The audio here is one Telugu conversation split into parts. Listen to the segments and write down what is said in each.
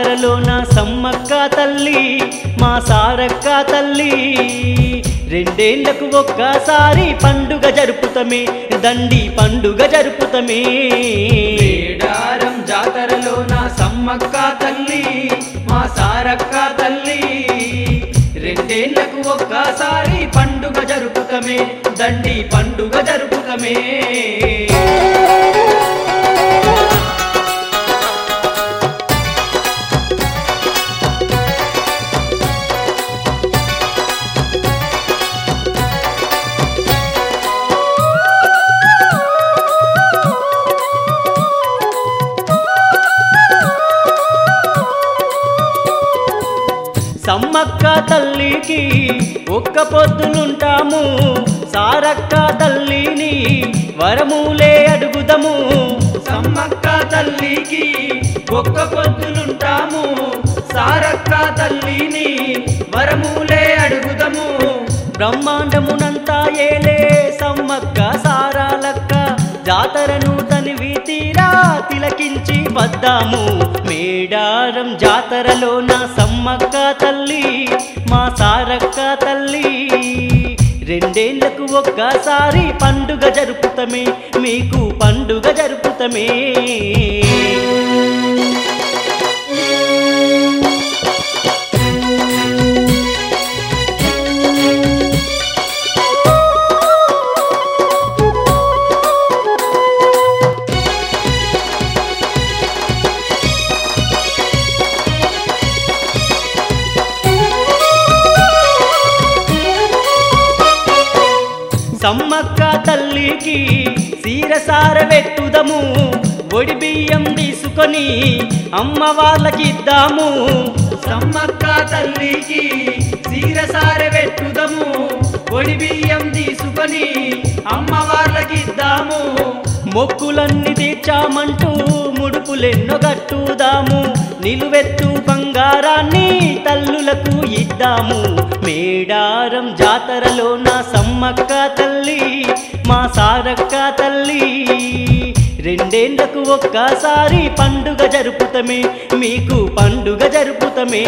జాతరలోన సమ్మక్క తల్లి మా సారక్క తల్లి రెండేళ్లకు ఒక్కసారి పండుగ జరుపుతమే దండి పండుగ జరుపుతమే మేడారం జాతరలో నా సమ్మక్క తల్లి మా సారక్క తల్లి రెండేళ్లకు ఒక్కసారి పండుగ జరుపుతమే దండి పండుగ జరుపుతమే సమ్మక్క తల్లికి ఒక్క పొద్దులుంటాము సారక్క తల్లిని వరములే అడుగుదము సమ్మక్క తల్లికి ఒక్క పొద్దులుంటాము సారక్క తల్లిని వరములే అడుగుదము బ్రహ్మాండమునంతా ఏలే సమ్మక్క సారాలక్క జాతరను తనివి తీరా తిలకించి వద్దాము మేడారం జాతరలో నా సమ్మక్క తల్లి మా సారక్క తల్లి రెండేళ్లకు ఒక్కసారి పండుగ జరుపుతమే మీకు పండుగ జరుపుతమే సమ్మక్క తల్లికి సీరసార వెట్టుదము ఒడి బియ్యం తీసుకొని అమ్మ వాళ్ళకి ఇద్దాము సమ్మక్క తల్లికి సీరసార పెట్టుదము ఒడి బియ్యం తీసుకొని అమ్మవార్లకి ఇద్దాము మొక్కులన్నీ తీర్చామంటూ ముడుపులెన్నో కట్టుదాము నిలువెత్తు బంగారాన్ని తల్లులకు ఇద్దాము మేడారం జాతరలో నా సమ్మక్క తల్లి మా సారక్క తల్లి రెండేళ్లకు ఒక్కసారి పండుగ జరుపుతమే మీకు పండుగ జరుపుతమే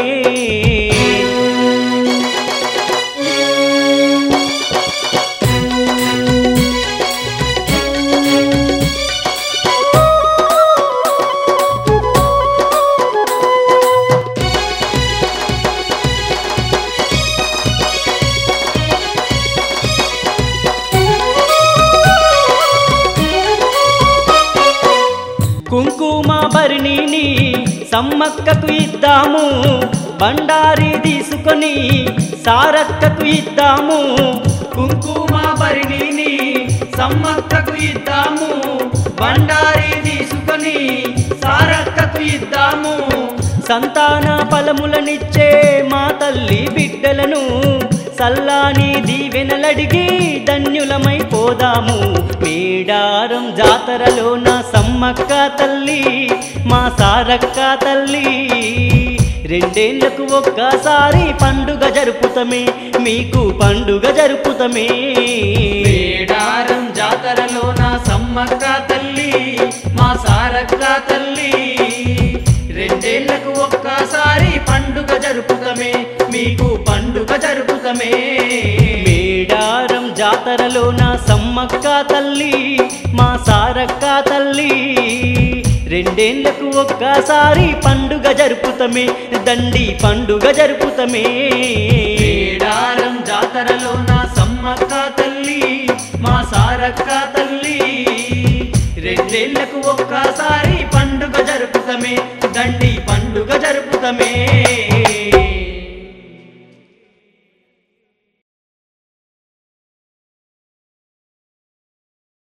కుంకుమ భరణిని సమ్మక్కకు ఇద్దాము బండారి తీసుకొని సారక్కకు ఇద్దాము కుంకుమ భరిణిని సమ్మక్కకు ఇద్దాము బండారి తీసుకొని సారక్కకు ఇద్దాము సంతాన ఫలములనిచ్చే మా తల్లి బిడ్డలను సల్లాని దీవెనలడిగి ధన్యులమైపోదాము మేడారం జాతరలో నా సమ్మక్క తల్లి మా సారక్క తల్లి రెండేళ్లకు ఒక్కసారి పండుగ జరుపుతమే మీకు పండుగ జరుపుతమే మేడారం జాతరలో నా సమ్మక్క తల్లి మా సారక్క తల్లి రెండేళ్లకు ఒక్కసారి పండుగ జరుపుతమే మీకు పండుగ జరుపుతమే మేడారం జాతరలో నా సమ్మక్క తల్లి మా సారక్క తల్లి రెండేళ్లకు ఒక్కసారి పండుగ జరుపుతమే దండి పండుగ జరుపుతమే మేడారం జాతరలో నా సమ్మక్క తల్లి మా సారక్క తల్లి రెండేళ్లకు ఒక్కసారి పండుగ జరుపుతమే దండి పండుగ జరుపుతమే